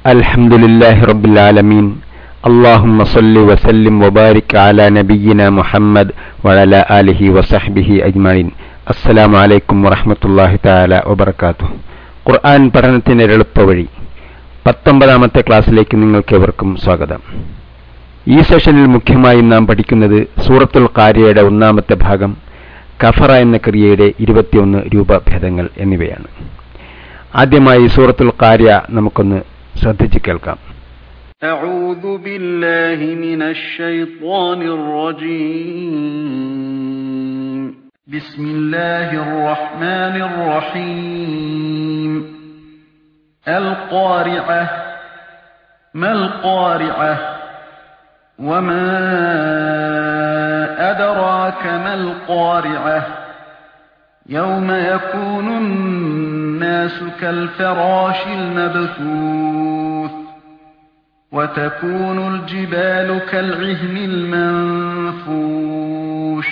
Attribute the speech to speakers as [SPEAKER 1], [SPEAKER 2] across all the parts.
[SPEAKER 1] الحمد لله رب العالمين اللهم صل وسلم وبارك على نبينا محمد وعلى آله وصحبه أجمعين السلام عليكم ورحمة الله تعالى وبركاته ഖുർആൻ പഠനത്തിന് എളുപ്പവഴി പത്തൊമ്പതാമത്തെ ക്ലാസ്സിലേക്ക് നിങ്ങൾക്ക് എവർക്കും സ്വാഗതം ഈ സെഷനിൽ മുഖ്യമായും നാം പഠിക്കുന്നത് സൂറത്തുൽ കാരിയയുടെ ഒന്നാമത്തെ ഭാഗം കഫറ എന്ന ക്രിയയുടെ ഇരുപത്തിയൊന്ന് രൂപഭേദങ്ങൾ എന്നിവയാണ് ആദ്യമായി സൂറത്തുൽ കാരിയ നമുക്കൊന്ന് ശ്രദ്ധിച്ചു കേൾക്കാം
[SPEAKER 2] أعوذ بالله من الشيطان الرجيم بسم الله الرحمن الرحيم القارعة ما القارعة وما أدراك ما القارعة يوم يكون الناس كالفراش المبثوث وتكون الجبال كالعهن المنفوش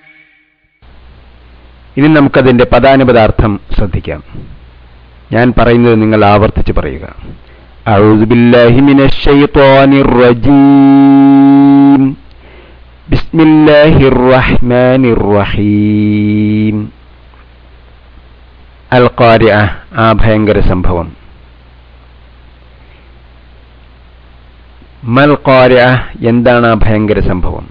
[SPEAKER 1] ഇനി നമുക്കതിന്റെ പദാനുപദാർത്ഥം ശ്രദ്ധിക്കാം ഞാൻ പറയുന്നത് നിങ്ങൾ ആവർത്തിച്ച് പറയുക أعوذ بالله من الشيطان الرجيم بسم الله الرحمن الرحيم القارعة ആ ഭയങ്കര സംഭവം മൽ ഖാരിഅ എന്താണ് ആ ഭയങ്കര സംഭവം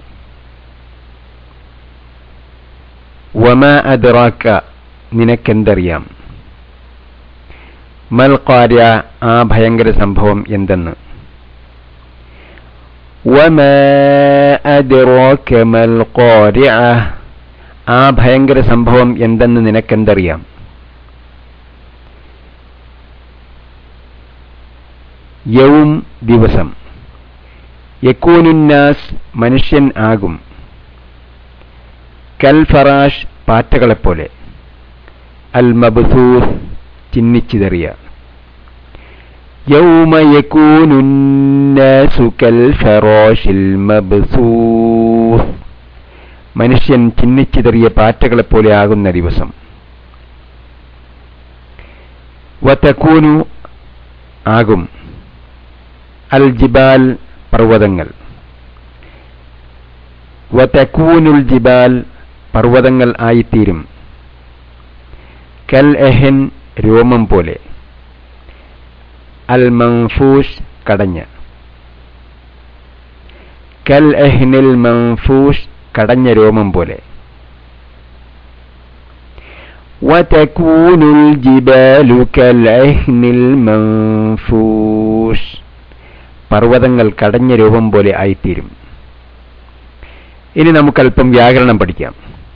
[SPEAKER 1] വമ അദ്റാക്ക നിനക്കെന്തറിയാം മൽ ഖാരിഅ ആ ഭയങ്കര സംഭവം എന്തെന്ന് വമ അദ്റാക മൽ ഖാരിഅ ആ ഭയങ്കര സംഭവം എന്തെന്ന് നിനക്കെന്തറിയാം യൗം ദിവസം യക്കൂനുന്നാസ് മനുഷ്യൻ ആകും കൽ ഫറാഷ് പാറ്റകളെപ്പോലെ അൽ മബ്സൂസ് ചിന്നിച്ചിതറിയ യൗമ യക്കൂനുന്നാസു കൽ ഫറാഷിൽ മബ്സൂസ് മനുഷ്യൻ ചിന്നിച്ചിതറിയ പാറ്റകളെപ്പോലെ ആകുന്ന ദിവസം വതക്കൂനു ആകും അൽ ജിബാൽ പർവ്വതങ്ങൾ വതക്കൂനുൽ ജിബാൽ പർവ്വതങ്ങൾ ആയിത്തീരും കൽ എഹൻ രോമം പോലെ അൽ മൻഫൂഷ് കടഞ്ഞ കൽ എഹ്നിൽ മൻഫൂഷ് കടഞ്ഞ രോമം പോലെ وتكون الجبال كالعهن المنفوش പർവ്വതങ്ങൾ കടഞ്ഞ രൂപം പോലെ ആയിത്തീരും ഇനി നമുക്കല്പം വ്യാകരണം പഠിക്കാം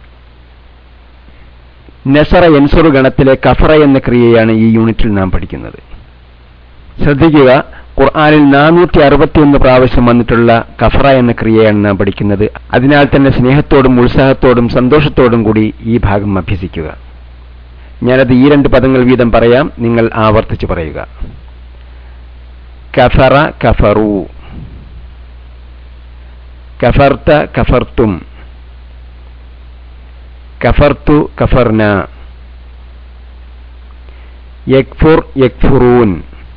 [SPEAKER 1] നസറ എൻസുറു ഗണത്തിലെ കഫറ എന്ന ക്രിയയാണ് ഈ യൂണിറ്റിൽ നാം പഠിക്കുന്നത് ശ്രദ്ധിക്കുക ഖുർആാനിൽ നാനൂറ്റി അറുപത്തിയൊന്ന് പ്രാവശ്യം വന്നിട്ടുള്ള കഫറ എന്ന ക്രിയയാണ് നാം പഠിക്കുന്നത് അതിനാൽ തന്നെ സ്നേഹത്തോടും ഉത്സാഹത്തോടും സന്തോഷത്തോടും കൂടി ഈ ഭാഗം അഭ്യസിക്കുക ഞാനത് ഈ രണ്ട് പദങ്ങൾ വീതം പറയാം നിങ്ങൾ ആവർത്തിച്ച് പറയുക കഫറ കഫറു കഫർത്ത കഫർത്തും കഫർത്തു കഫർന യക്ഫുർ യക്ഫുറൂൻ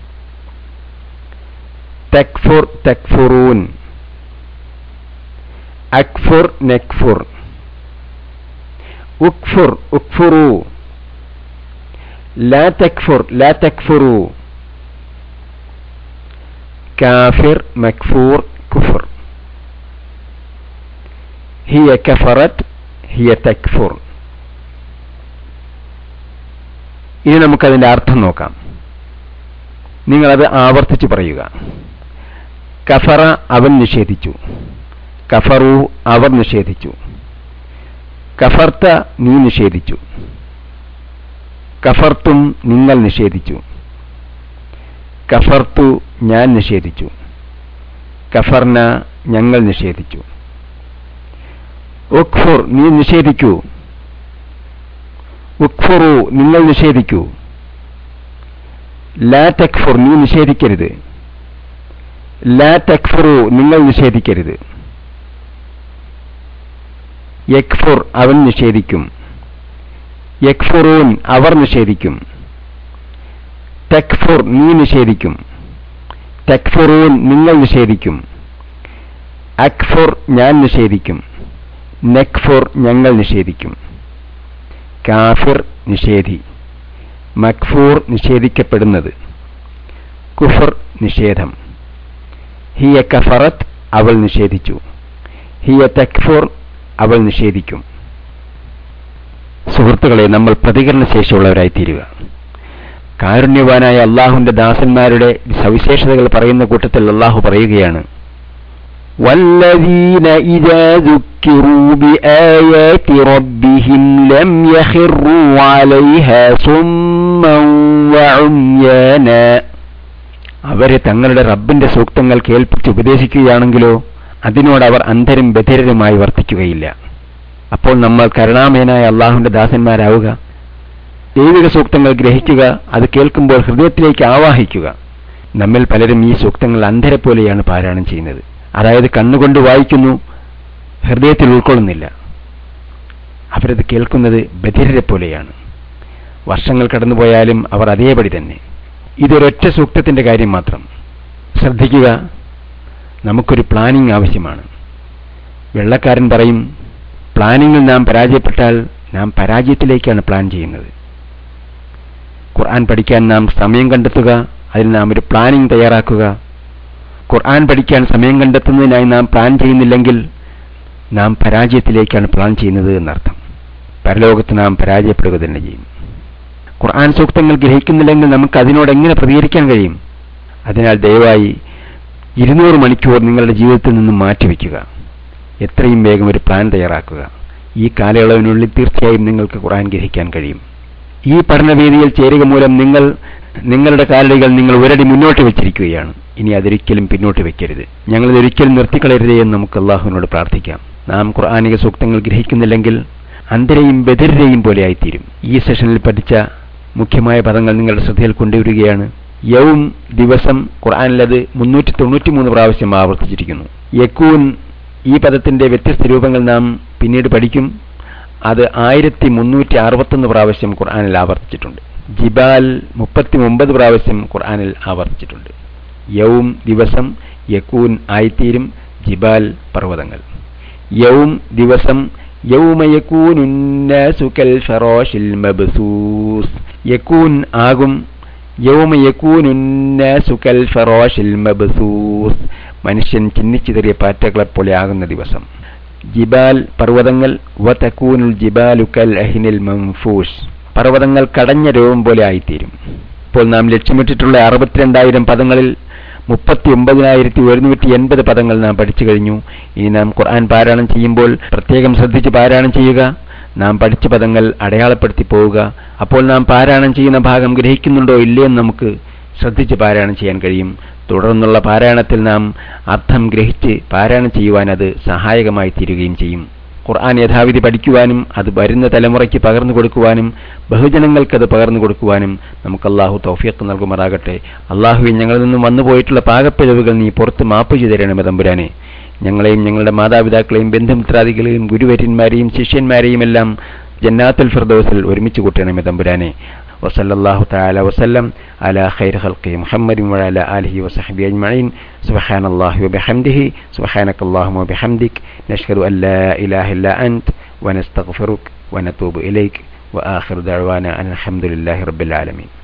[SPEAKER 1] തക്ഫുർ തക്ഫുറൂൻ അക്ഫുർ നക്ഫുർ ഉക്ഫുർ ഉക്ഫുറു لا تكفر لا تكفروا كافر مكفور كفر هي كفرت هي تكفر ഇനി നമുക്കതിന്റെ അർത്ഥം നോക്കാം നിങ്ങളത് ആവർത്തിച്ച് പറയുക കഫറ അവൻ നിഷേധിച്ചു കഫറു അവർ നിഷേധിച്ചു കഫർത്ത നീ നിഷേധിച്ചു കഫർത്തും നിങ്ങൾ നിഷേധിച്ചു കഫർത്തു ഞാൻ നിഷേധിച്ചു കഫർന ഞങ്ങൾ നിഷേധിച്ചു ഉഖ്ഫുർ നീ നിഷേധിക്കൂ ഉഖ്ഫുറു നിങ്ങൾ നിഷേധിക്കൂ ലാ തക്ഫുർ നീ നിഷേധിക്കരുത് ലാ തക്ഫുറു നിങ്ങൾ നിഷേധിക്കരുത് യക്ഫുർ അവൻ നിഷേധിക്കും യക്ഫുറൂൻ അവർ നിഷേധിക്കും തക്ഫുർ നീ നിഷേധിക്കും തക്ഫുറൂൻ നിങ്ങൾ നിഷേധിക്കും അക്ഫുർ ഞാൻ നിഷേധിക്കും നക്ഫുർ ഞങ്ങൾ നിഷേധിക്കും കാഫിർ നിഷേധി മക്ഫൂർ നിഷേധിക്കപ്പെടുന്നത് കുഫർ നിഷേധം ഹിയ കഫറത്ത് അവൾ നിഷേധിച്ചു ഹിയ തക്ഫുർ അവൾ നിഷേധിക്കും സുഹൃത്തുക്കളെ നമ്മൾ പ്രതികരണശേഷിയുള്ളവരായി തീരുക കാരുണ്യവാനായ അള്ളാഹുവിന്റെ ദാസന്മാരുടെ സവിശേഷതകൾ പറയുന്ന കൂട്ടത്തിൽ അള്ളാഹു പറയുകയാണ് والذين إذا ذكروا بآيات ربهم لم يخروا عليها صما وعميانا അവരെ തങ്ങളുടെ റബ്ബിന്റെ സൂക്തങ്ങൾ കേൾപ്പിച്ച് ഉപദേശിക്കുകയാണെങ്കിലോ അതിനോട് അവർ അന്ധരും ബധിരരുമായി വർത്തിക്കുകയില്ല അപ്പോൾ നമ്മൾ കരുണാമയനായ അള്ളാഹുവിന്റെ ദാസന്മാരാവുക ദൈവിക സൂക്തങ്ങൾ ഗ്രഹിക്കുക അത് കേൾക്കുമ്പോൾ ഹൃദയത്തിലേക്ക് ആവാഹിക്കുക നമ്മിൽ പലരും ഈ സൂക്തങ്ങൾ അന്ധരെ പോലെയാണ് പാരായണം ചെയ്യുന്നത് അതായത് കണ്ണുകൊണ്ട് വായിക്കുന്നു ഹൃദയത്തിൽ ഉൾക്കൊള്ളുന്നില്ല അവരത് കേൾക്കുന്നത് ബധിരരെ പോലെയാണ് വർഷങ്ങൾ കടന്നുപോയാലും അവർ അതേപടി തന്നെ ഇതൊരൊറ്റ സൂക്തത്തിന്റെ കാര്യം മാത്രം ശ്രദ്ധിക്കുക നമുക്കൊരു പ്ലാനിംഗ് ആവശ്യമാണ് വെള്ളക്കാരൻ പറയും പ്ലാനിങ്ങിൽ നാം പരാജയപ്പെട്ടാൽ നാം പരാജയത്തിലേക്കാണ് പ്ലാൻ ചെയ്യുന്നത് ഖുർആൻ പഠിക്കാൻ നാം സമയം കണ്ടെത്തുക അതിന് നാം ഒരു പ്ലാനിംഗ് തയ്യാറാക്കുക ഖുർആൻ പഠിക്കാൻ സമയം കണ്ടെത്തുന്നതിനായി നാം പ്ലാൻ ചെയ്യുന്നില്ലെങ്കിൽ നാം പരാജയത്തിലേക്കാണ് പ്ലാൻ ചെയ്യുന്നത് എന്നർത്ഥം പരലോകത്ത് നാം പരാജയപ്പെടുക തന്നെ ചെയ്യും ഖുർആൻ സൂക്തങ്ങൾ ഗ്രഹിക്കുന്നില്ലെങ്കിൽ നമുക്ക് അതിനോട് എങ്ങനെ പ്രതികരിക്കാൻ കഴിയും അതിനാൽ ദയവായി ഇരുന്നൂറ് മണിക്കൂർ നിങ്ങളുടെ ജീവിതത്തിൽ നിന്നും മാറ്റിവെക്കുക എത്രയും വേഗം ഒരു പ്ലാൻ തയ്യാറാക്കുക ഈ കാലയളവിനുള്ളിൽ തീർച്ചയായും നിങ്ങൾക്ക് ഖുർആൻ ഗ്രഹിക്കാൻ കഴിയും ഈ പഠനവേദിയിൽ ചേരുക മൂലം നിങ്ങൾ നിങ്ങളുടെ കാലടികൾ നിങ്ങൾ ഒരടി മുന്നോട്ട് വെച്ചിരിക്കുകയാണ് ഇനി അതൊരിക്കലും പിന്നോട്ട് വെക്കരുത് ഞങ്ങളിതൊരിക്കലും നിർത്തിക്കളയരുതേ എന്ന് നമുക്ക് അള്ളാഹുവിനോട് പ്രാർത്ഥിക്കാം നാം ഖുർആാനിക സൂക്തങ്ങൾ ഗ്രഹിക്കുന്നില്ലെങ്കിൽ അന്തരെയും ബദിരരെയും പോലെ ആയിത്തീരും ഈ സെഷനിൽ പഠിച്ച മുഖ്യമായ പദങ്ങൾ നിങ്ങളുടെ ശ്രദ്ധയിൽ കൊണ്ടുവരികയാണ് യൗം ദിവസം ഖുർആാനിലത് മുന്നൂറ്റി തൊണ്ണൂറ്റി മൂന്ന് പ്രാവശ്യം ആവർത്തിച്ചിരിക്കുന്നു യക്കൂൻ ഈ പദത്തിന്റെ വ്യത്യസ്ത രൂപങ്ങൾ നാം പിന്നീട് പഠിക്കും അത് ആയിരത്തി മുന്നൂറ്റി അറുപത്തൊന്ന് പ്രാവശ്യം ഖുർആാനിൽ ആവർത്തിച്ചിട്ടുണ്ട് ജിബാൽ മുപ്പത്തി ഒമ്പത് പ്രാവശ്യം ഖുർആാനിൽ ആവർത്തിച്ചിട്ടുണ്ട് യൗം ദിവസം യക്കൂൻ ആയിത്തീരും ജിബാൽ പർവ്വതങ്ങൾ യൗം ദിവസം യൗമയക്കൂനുന്നസുകൽ ഫറോഷിൽ മബ്സൂസ് യക്കൂൻ ആകും യൗമയക്കൂനുന്നസുകൽ ഫറോഷിൽ മബ്സൂസ് മനുഷ്യൻ ചിന്നിച്ചിതറിയ പാറ്റകളെപ്പോലെ ആകുന്ന ദിവസം ജിബാൽ പർവ്വതങ്ങൾ വതക്കൂനുൽ ജിബാലുക്കൽ അഹിനിൽ മംഫൂഷ് പർവ്വതങ്ങൾ കടഞ്ഞ രൂപം പോലെ ആയിത്തീരും ഇപ്പോൾ നാം ലക്ഷ്യമിട്ടിട്ടുള്ള അറുപത്തിരണ്ടായിരം പദങ്ങളിൽ മുപ്പത്തി ഒമ്പതിനായിരത്തി ഒരുന്നൂറ്റി എൺപത് പദങ്ങൾ നാം പഠിച്ചു കഴിഞ്ഞു ഇനി നാം ഖുർആൻ പാരായണം ചെയ്യുമ്പോൾ പ്രത്യേകം ശ്രദ്ധിച്ച് പാരായണം ചെയ്യുക നാം പഠിച്ച പദങ്ങൾ അടയാളപ്പെടുത്തി പോവുക അപ്പോൾ നാം പാരായണം ചെയ്യുന്ന ഭാഗം ഗ്രഹിക്കുന്നുണ്ടോ ഇല്ലയെന്ന് നമുക്ക് ശ്രദ്ധിച്ച് പാരായണം ചെയ്യാൻ കഴിയും തുടർന്നുള്ള പാരായണത്തിൽ നാം അർത്ഥം ഗ്രഹിച്ച് പാരായണം ചെയ്യുവാൻ അത് സഹായകമായി തീരുകയും ചെയ്യും ഖുർആൻ യഥാവിധി പഠിക്കുവാനും അത് വരുന്ന തലമുറയ്ക്ക് പകർന്നു കൊടുക്കുവാനും ബഹുജനങ്ങൾക്കത് പകർന്നു കൊടുക്കുവാനും നമുക്ക് അള്ളാഹു തൗഫീഖ് നൽകുമാറാകട്ടെ അള്ളാഹുവിൻ ഞങ്ങളിൽ നിന്നും വന്നുപോയിട്ടുള്ള പാകപ്പിഴവുകൾ നീ പുറത്ത് മാപ്പ് ചെയ്തു തരണമേ തമ്പുരാനെ ഞങ്ങളെയും ഞങ്ങളുടെ മാതാപിതാക്കളെയും ബന്ധുമിത്രാദികളെയും ഗുരുവര്യന്മാരെയും ശിഷ്യന്മാരെയും എല്ലാം ജന്നാത്തുൽ ഫിർദൗസിൽ ഒരുമിച്ച് കൂട്ടണമേ തമ്പുരാനെ وصلى الله تعالى وسلم على خير خلقه محمد وعلى آله وصحبه أجمعين سبحان الله وبحمده سبحانك اللهم وبحمدك نشهد أن لا إله إلا أنت ونستغفرك ونتوب إليك وآخر دعوانا أن الحمد لله رب العالمين